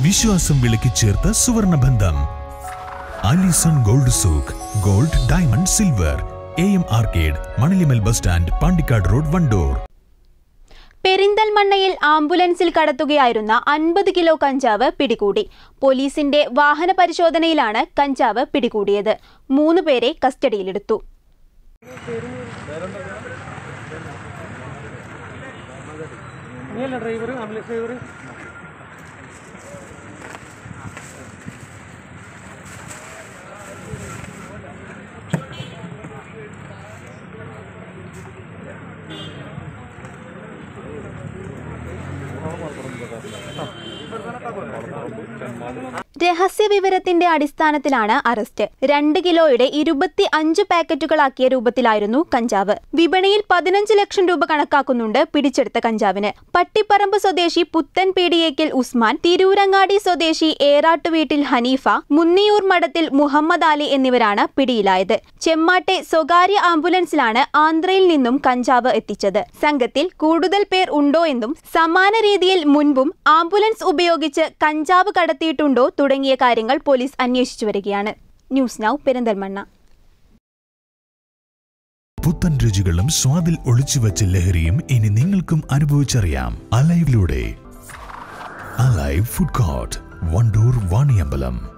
വിശ്വാസം വിളക്കി ചേർത്ത സുവർണബന്ധം Alison gold souk gold diamond silver A M arcade Manalimal bus stand Pandikkad road Wandoor പെരിന്തൽമണ്ണയിൽ ആംബുലൻസിൽ കടത്തുകയായിരുന്ന അൻപത് കിലോ കഞ്ചാവ് പിടികൂടി പോലീസിന്റെ വാഹന പരിശോധനയിലാണ് കഞ്ചാവ് പിടികൂടിയത് മൂന്ന് പേരെ കസ്റ്റഡിയിലെടുത്തു നീയല്ല ഡ്രൈവർ ആംബുലൻസ് ഡ്രൈവർ രഹസ്യവിവരത്തിന്റെ അടിസ്ഥാനത്തിലാണ് അറസ്റ്റ് രണ്ട് കിലോയുടെ ഇരുപത്തി അഞ്ച് പാക്കറ്റുകളാക്കിയ രൂപത്തിലായിരുന്നു കഞ്ചാവ് വിപണിയിൽ പതിനഞ്ച് ലക്ഷം രൂപ കണക്കാക്കുന്നുണ്ട് പിടിച്ചെടുത്ത കഞ്ചാവിന് പട്ടിപ്പറമ്പ് സ്വദേശി പുത്തൻ പീടിയേക്കൽ ഉസ്മാൻ തിരൂരങ്ങാടി സ്വദേശി ഏറാട്ടുവീട്ടിൽ ഹനീഫ മുന്നിയൂർ മഠത്തിൽ മുഹമ്മദ് അലി എന്നിവരാണ് പിടിയിലായത് ചെമ്മാട്ടെ സ്വകാര്യ ആംബുലൻസിലാണ് ആന്ധ്രയിൽ നിന്നും കഞ്ചാവ് എത്തിച്ചത് സംഘത്തിൽ കൂടുതൽ പേർ ഉണ്ടോ എന്നും സമാന രീതിയിൽ മുൻപും ആംബുലൻസ് ഉപയോഗിച്ച് കഞ്ചാവ് കടത്തിയിട്ടുണ്ടോ തുടങ്ങിയ കാര്യങ്ങൾ പോലീസ് അന്വേഷിച്ചു വരികയാണ് ന്യൂസ് നൗ പെരിന്തൽമണ്ണ പുത്തൻ രുചികളും സ്വാദിൽ ഒളിച്ചുവച്ച ലഹരിയും ഇനി നിങ്ങൾക്കും അനുഭവിച്ചറിയാം അലൈവിലൂടെ alive food court Wandoor Vaniyambalam